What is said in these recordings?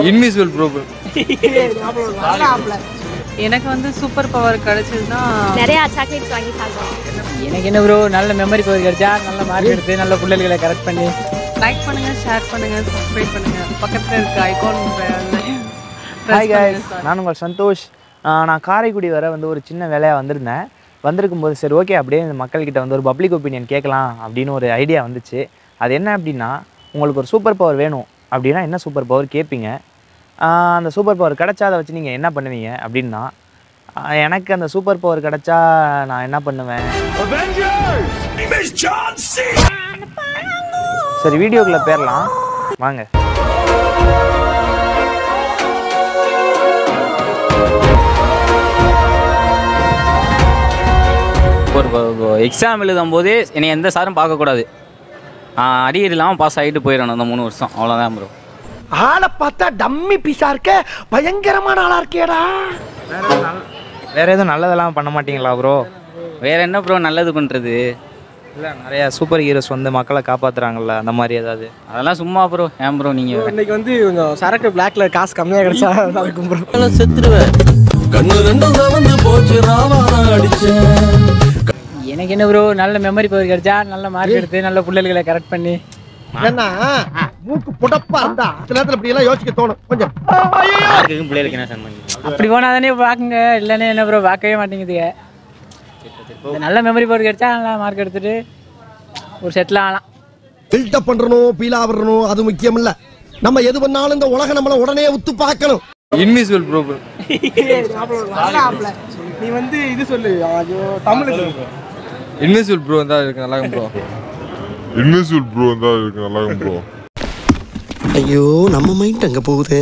Invisible bro எனக்கு வந்து super power கிடைச்சதுன்னா நிறைய சாக்லேட்ஸ் வாங்கி சாப்பிடுவோம் எனக்கு என்ன ப்ரோ நல்ல மெமரி பவர் கிடைச்சா நல்ல மார்க் எடுத்து நல்ல பிள்ளைகளை கரெக்ட் பண்ணி லைக் பண்ணுங்க ஷேர் பண்ணுங்க சப்ஸ்கிரைப் பண்ணுங்க பக்கத்துல இருக்க ஐகான் ஹாய் guys நான் உங்கள் சந்தோஷ் ஆஹ் நான் காரைக்குடி வர வந்து ஒரு சின்ன வேலையாக வந்திருந்தேன் வந்திருக்கும் போது சரி ஓகே அப்படியே இந்த மக்கள்கிட்ட வந்து ஒரு பப்ளிக் ஒப்பீனியன் கேட்கலாம் அப்படின்னு ஒரு ஐடியா வந்துச்சு அது என்ன அப்படின்னா உங்களுக்கு ஒரு சூப்பர் பவர் வேணும் அப்படின்னா என்ன சூப்பர் பவர் கேட்பீங்க ஆஹ் அந்த சூப்பர் பவர் கிடைச்சா அதை வச்சு நீங்கள் என்ன பண்ணுவீங்க அப்படின்னா ஆஹ் எனக்கு அந்த சூப்பர் பவர் கிடைச்சா நான் என்ன பண்ணுவேன் சரி வீடியோக்குள்ளே பேரலாம் வாங்க ஒரு எக்ஸாம் எழுதும் போதே என்னை எந்த சாரும் பார்க்கக்கூடாது அரியர் இல்லாமல் பாஸ் ஆகிட்டு போயிடணும் அந்த மூணு வருஷம் அவ்வளோதான் ப்ரோ ஆளை பார்த்தா டம்மி பீஸா இருக்க பயங்கரமான ஆளா இருக்கேடா வேற எதுவும் நல்ல- வேற எதுவும் நல்லதெல்லாம் பண்ண மாட்டீங்களா ப்ரோ வேற என்ன ப்ரோ நல்லது பண்ணுறது இல்லை நிறைய சூப்பர் ஹீரோஸ் வந்து மக்களை காப்பாத்துறாங்கல்ல அந்த மாதிரி ஏதாவது அதெல்லாம் சும்மா ப்ரோ ஏன் ப்ரோ நீங்கள் இன்னைக்கு வந்து கொஞ்சம் சரக்கு பிளாக்ல காசு கம்மியாக கிடைச்சா நல்லா இருக்கும் ப்ரோ எனக்கு என்ன ப்ரோ நல்ல மெமரி பவர் கிடைச்சா நல்ல மார்க் எடுத்து நல்ல பிள்ளைகளை கரெக்ட் பண்ணி ஏன்னா மூக்கு புடப்பா இருந்தா சில நேரத்துல இப்படி எல்லாம் யோசிக்க தோணும் கொஞ்சம் பிள்ளைகளுக்கு என்ன சம்பந்தம் அப்படி போனா தானே பார்க்குங்க இல்லைன்னா என்ன ப்ரோ பார்க்கவே மாட்டேங்குதுங்க இந்த நல்ல மெமரி பவர் கிடைச்சா நல்லா மார்க் எடுத்துட்டு ஒரு செட்டில் ஆகலாம் பில்டப் பண்றணும் பீலா வரணும் அது முக்கியம் இல்ல நம்ம எது பண்ணாலும் இந்த உலகம் நம்மள உடனே உத்து பார்க்கணும் இன்விசிபிள் ப்ரோ நீ வந்து இது சொல்லு தமிழ் இன்விசிபிள் ப்ரோ தான் இருக்கு நல்லா ப்ரோ இன்விசிபிள் ப்ரோ தான் இருக்கு நல்லா ப்ரோ ஐயோ நம்ம மைண்ட் அங்க போகுது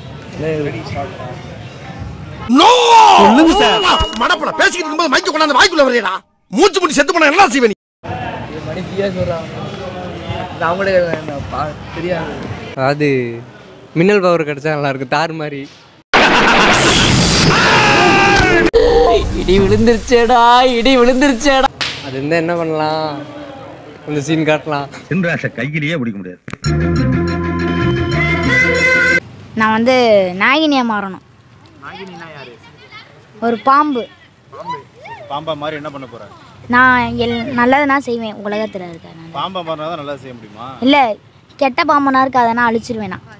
சொல்லுங்க சார் மடப்பட பேசிக்கிட்டு இருக்கும்போது மைக்க கொண்டாந்து வாய்க்குள்ள வரையடா மூச்சு முடி செத்து போனா என்ன செய்வே நீ அது மின்னல் பவர் கிடைச்சா நல்லா இருக்கும் தார் மாதிரி இடி விழுந்துருச்சேடா இடி விழுந்துருச்சேடா அது இருந்தால் என்ன பண்ணலாம் அந்த சீன் காட்டலாம் நான் வந்து நாகினியா மாறணும் ஒரு பாம்பு பாம்பா மாதிரி என்ன பண்ண போற நான் எல் நல்லதை நான் செய்வேன் உலகத்தில் இருக்க நான் பாம்பா மாதிரி தான் நல்லா செய்ய முடியுமா இல்லை கெட்ட பாம்பனா இருக்கு அதை நான் அழிச்சிருவேன் நான்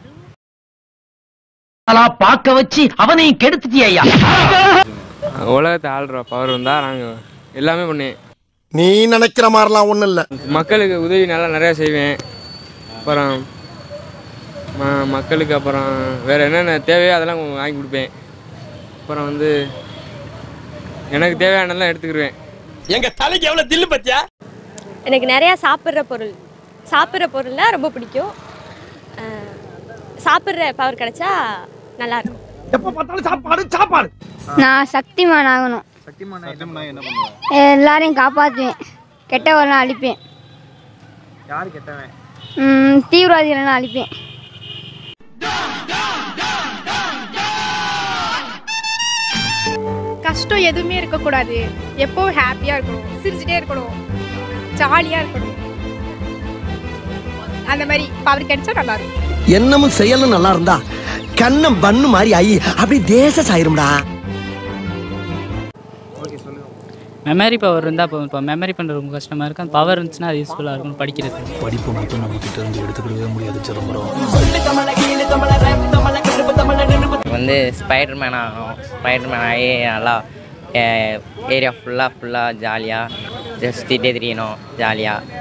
பார்க்க வச்சு அவனையும் கெடுத்துட்டியா ஐயா உலகத்தை ஆள்ற பவர் இருந்தால் நாங்கள் எல்லாமே பண்ணுவேன் நீ நினைக்கிற மாதிரிலாம் ஒண்ணும் இல்ல மக்களுக்கு உதவி நல்லா நிறையா செய்வேன் அப்புறம் ம மக்களுக்கு அப்புறம் வேறு என்னென்ன தேவையோ அதெல்லாம் வாங்கி கொடுப்பேன் அப்புறம் வந்து எனக்கு தேவையானதெல்லாம் எடுத்துக்கிடுவேன் எங்க தலைக்கு எவ்வளவு தில்லு பத்தியா எனக்கு நிறையா சாப்பிட்ற பொருள் சாப்பிட்ற பொருள்னா ரொம்ப பிடிக்கும் அஹ், சாப்பிட்ற பவர் கிடைச்சா நல்லா இருக்கும் எப்ப பார்த்தாலும் சாப்பாடு சாப்பாடு நான் சக்திமான் ஆகணும் சத்தியம்னா என்ன பண்ணுவ எல்லாரையும் காப்பாற்றுவேன் கெட்டவரெல்லாம் அழிப்பேன் யார் கெட்டவன் தீவிரவாதிகளெல்லாம் அழிப்பேன் கஷ்டம் எதுவுமே இருக்கக்கூடாது எப்பவும் ஹாப்பியாக இருக்கணும் சிரிச்சுட்டே இருக்கணும் ஜாலியாக இருக்கணும் அந்த மாதிரி பவர் கிடைச்சா நல்லா இருக்கும் எண்ணமும் செயலும் நல்லா இருந்தா கண்ணம் பண்ணு மாதிரி ஐ அப்படி தேச சாயிரும்டா மெமரி பவர் இருந்தால் இப்போ இப்போ மெமரி பண்ணுறது ரொம்ப கஷ்டமாக இருக்கும் அந்த பவர் இருந்துச்சுன்னா அது யூஸ்ஃபுல்லாக இருக்கும் படிக்கிறது படிப்பு மட்டும் நம்ம கிட்ட இருந்து எடுத்துக்கிடவே முடியாது சிதம்பரம் வந்து ஸ்பைடர் மேன் ஆகணும் ஸ்பைடர் மேன் ஆகி நல்லா ஏரியா ஃபுல்லாக ஃபுல்லாக ஜாலியாக சுற்றிட்டே தெரியணும் ஜாலியாக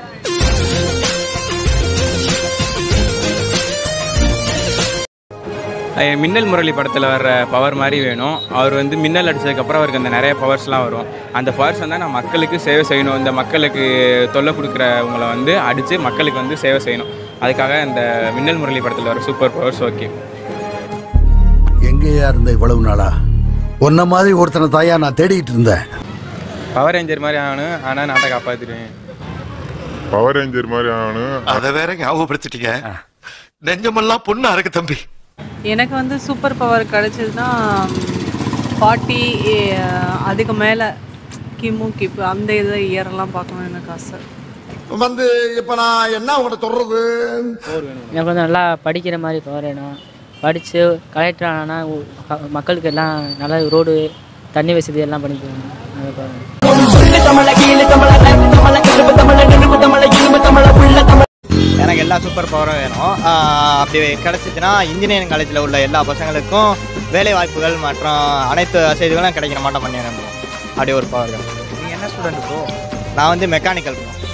மின்னல் முரளி படத்தில் வர்ற பவர் மாதிரி வேணும் அவர் வந்து மின்னல் அடிச்சதுக்கப்புறம் அவருக்கு அந்த நிறைய பவர்ஸ்லாம் வரும் அந்த பவர்ஸ் வந்து நான் மக்களுக்கு சேவை செய்யணும் இந்த மக்களுக்கு தொல்லை கொடுக்குறவங்கள வந்து அடித்து மக்களுக்கு வந்து சேவை செய்யணும் அதுக்காக இந்த மின்னல் முரளி படத்தில் வர சூப்பர் பவர்ஸ் ஓகே எங்கேயா இருந்த இவ்வளவு நாளா உன்ன மாதிரி ஒருத்தனை தாயா நான் தேடிட்டு இருந்தேன் பவர் ரேஞ்சர் மாதிரி ஆகணும் ஆனால் நாட்டை காப்பாற்றிடுவேன் பவர் ரேஞ்சர் மாதிரி ஆகணும் அத வேற ஞாபகப்படுத்திட்டீங்க நெஞ்சமெல்லாம் பொண்ணா இருக்கு தம்பி எனக்கு வந்து சூப்பர் பவர் கிடைச்சதுன்னா ஃபார்ட்டி அதுக்கு மேலே கிமு கிப்பு அந்த இதை இயரெல்லாம் பார்க்கணும் எனக்கு ஆசை வந்து இப்ப நான் என்ன உங்கள்கிட்ட சொல்றது எனக்கு வந்து நல்லா படிக்கிற மாதிரி பவர் வேணும் படித்து கலெக்டர் ஆனால் மக்களுக்கு எல்லாம் நல்ல ரோடு தண்ணி வசதி எல்லாம் பண்ணி தரணும் அதை பாருங்க எனக்கு எல்லா சூப்பர் பவரும் வேணும் ஆஹ் அப்படி கிடச்சிச்சுன்னா இன்ஜினியரிங் காலேஜில் உள்ள எல்லா பசங்களுக்கும் வேலை வாய்ப்புகள் மற்றும் அனைத்து வசதிகளும் கிடைக்கிற மாட்டோம் பண்ணிடுறேன் bro. அப்படி ஒரு பவர் நீங்கள் என்ன ஸ்டூடெண்ட் ப்ரோ நான் வந்து மெக்கானிக்கல் ப்ரோ